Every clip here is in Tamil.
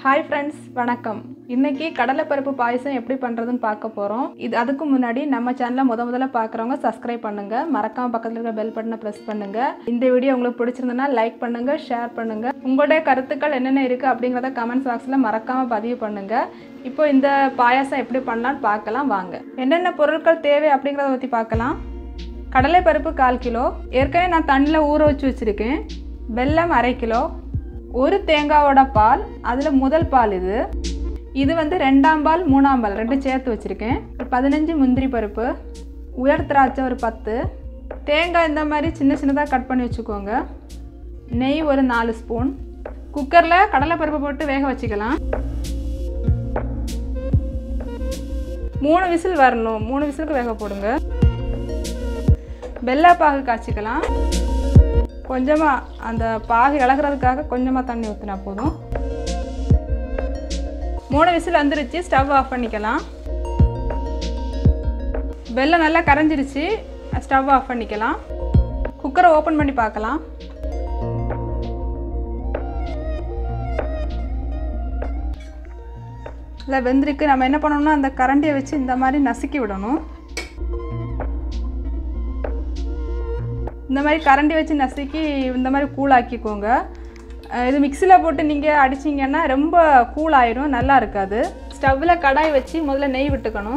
ஹாய் ஃப்ரெண்ட்ஸ் வணக்கம் இன்னைக்கு கடலைப்பருப்பு பாயசம் எப்படி பண்ணுறதுன்னு பார்க்க போகிறோம் இது அதுக்கு முன்னாடி நம்ம சேனலை முத முதல்ல பார்க்குறவங்க சப்ஸ்கிரைப் பண்ணுங்க மறக்காம பக்கத்தில் இருக்கிற பெல் பட்டனை ப்ரெஸ் பண்ணுங்க இந்த வீடியோ உங்களுக்கு பிடிச்சிருந்ததுன்னா லைக் பண்ணுங்க ஷேர் பண்ணுங்க உங்களுடைய கருத்துக்கள் என்னென்ன இருக்குது அப்படிங்கிறத கமெண்ட் பாக்ஸில் மறக்காம பதிவு பண்ணுங்க இப்போ இந்த பாயாசம் எப்படி பண்ணலான்னு பார்க்கலாம் வாங்க என்னென்ன பொருட்கள் தேவை அப்படிங்கிறத பற்றி பார்க்கலாம் கடலைப்பருப்பு கால் கிலோ ஏற்கனவே நான் தண்ணியில் ஊற வச்சு வச்சுருக்கேன் வெல்லம் அரை கிலோ ஒரு தேங்காவோட பால் அதில் முதல் பால் இது இது வந்து ரெண்டாம் பால் மூணாம் பால் ரெண்டும் சேர்த்து வச்சுருக்கேன் ஒரு பதினஞ்சு முந்திரி பருப்பு உயர் திராட்சை ஒரு பத்து தேங்காய் இந்த மாதிரி சின்ன சின்னதாக கட் பண்ணி வச்சுக்கோங்க நெய் ஒரு நாலு ஸ்பூன் குக்கரில் கடலைப்பருப்பு போட்டு வேக வச்சுக்கலாம் மூணு விசில் வரணும் மூணு விசிலுக்கு வேக போடுங்க வெள்ளைப்பாகு காய்ச்சிக்கலாம் கொஞ்சமாக அந்த பாகு இழகிறதுக்காக கொஞ்சமாக தண்ணி ஊற்றினா போதும் மூணு விசில் வந்துருச்சு ஸ்டவ் ஆஃப் பண்ணிக்கலாம் வெள்ளம் நல்லா கரைஞ்சிருச்சு ஸ்டவ் ஆஃப் பண்ணிக்கலாம் குக்கரை ஓப்பன் பண்ணி பார்க்கலாம் இல்லை வெந்திருக்கு நம்ம என்ன பண்ணணும்னா அந்த கரண்டியை வச்சு இந்த மாதிரி நசுக்கி விடணும் இந்த மாதிரி கரண்டி வச்சு நசுக்கி இந்த மாதிரி கூழாக்கிக்கோங்க அஹ் இது மிக்சியில் போட்டு நீங்கள் அடிச்சிங்கன்னா ரொம்ப கூழாயிரும் நல்லா இருக்காது ஸ்டவ்வில் கடாய் வச்சு முதல்ல நெய் விட்டுக்கணும்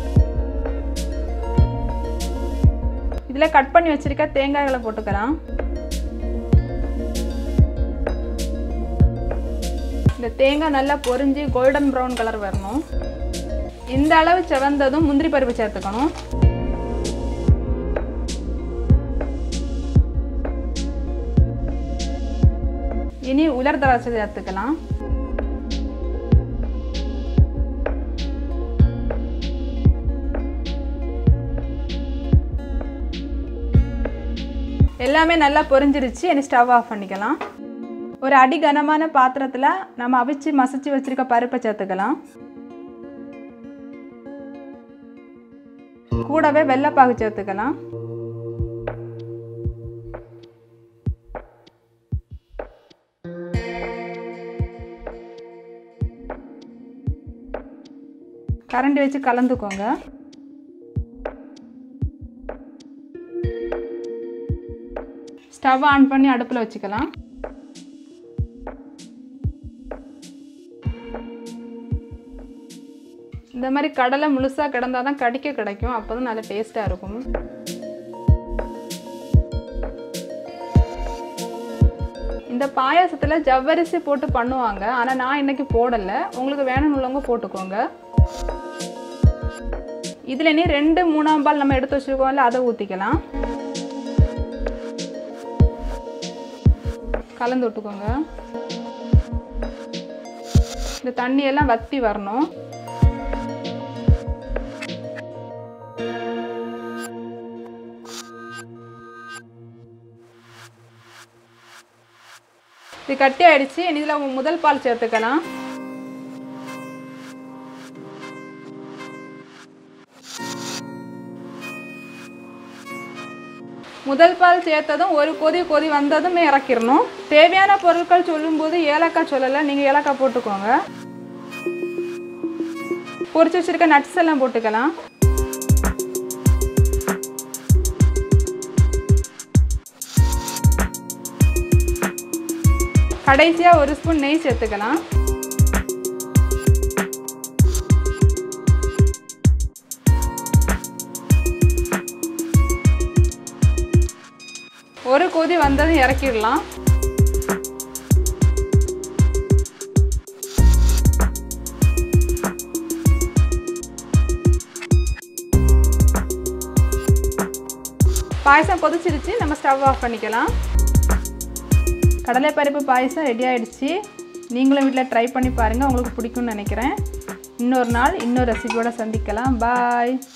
இதில் கட் பண்ணி வச்சுருக்க தேங்காய்களை போட்டுக்கலாம் இந்த தேங்காய் நல்லா பொரிஞ்சு கோல்டன் ப்ரௌன் கலர் வரணும் இந்த அளவு செவந்ததும் முந்திரி பருப்பு சேர்த்துக்கணும் இனி உலர் திராட்சை சேர்த்துக்கலாம் எல்லாமே நல்லா பொரிஞ்சிருச்சு இனி ஸ்டவ் ஆஃப் பண்ணிக்கலாம் ஒரு அடி கனமான பாத்திரத்தில் நம்ம அவிச்சு மசிச்சு வச்சிருக்க பருப்பை சேர்த்துக்கலாம் கூடவே வெள்ளைப்பாகு சேர்த்துக்கலாம் கரண்டி வச்சு கலந்துக்கோங்க ஸ்டவ் ஆன் பண்ணி அடுப்பில் வச்சுக்கலாம் இந்த மாதிரி கடலை முழுசாக கிடந்தால் தான் கடிக்க கிடைக்கும் அப்போ தான் நல்லா டேஸ்ட்டாக இருக்கும் இந்த பாயாசத்தில் ஜவ்வரிசி போட்டு பண்ணுவாங்க ஆனால் நான் இன்னைக்கு போடலை உங்களுக்கு வேணும்னு உள்ளவங்க போட்டுக்கோங்க இதில் நீ ரெண்டு மூணாம் பால் நம்ம எடுத்து வச்சுருக்கோம்ல அதை ஊற்றிக்கலாம் கலந்து விட்டுக்கோங்க இந்த தண்ணியெல்லாம் வத்தி வரணும் இது கட்டி ஆயிடுச்சு இதில் முதல் பால் சேர்த்துக்கலாம் முதல் பால் சேர்த்ததும் ஒரு கொதி கொதி வந்ததும் இறக்கிடணும் தேவையான பொருட்கள் சொல்லும்போது ஏலக்காய் சொல்லலை நீங்கள் ஏலக்காய் போட்டுக்கோங்க பொரிச்சு வச்சிருக்க நட்ஸ் எல்லாம் போட்டுக்கலாம் கடைசியாக ஒரு ஸ்பூன் நெய் சேர்த்துக்கலாம் ஒரு கொதி வந்ததும் இறக்கிடலாம் பாயசம் கொதிச்சிருச்சு நம்ம ஸ்டவ் ஆஃப் பண்ணிக்கலாம் கடலைப்பருப்பு பாயசம் ரெடி ஆயிடுச்சு நீங்களும் வீட்டில் ட்ரை பண்ணி பாருங்கள் உங்களுக்கு பிடிக்கும்னு நினைக்கிறேன் இன்னொரு நாள் இன்னொரு ரெசிபியோட சந்திக்கலாம் பாய்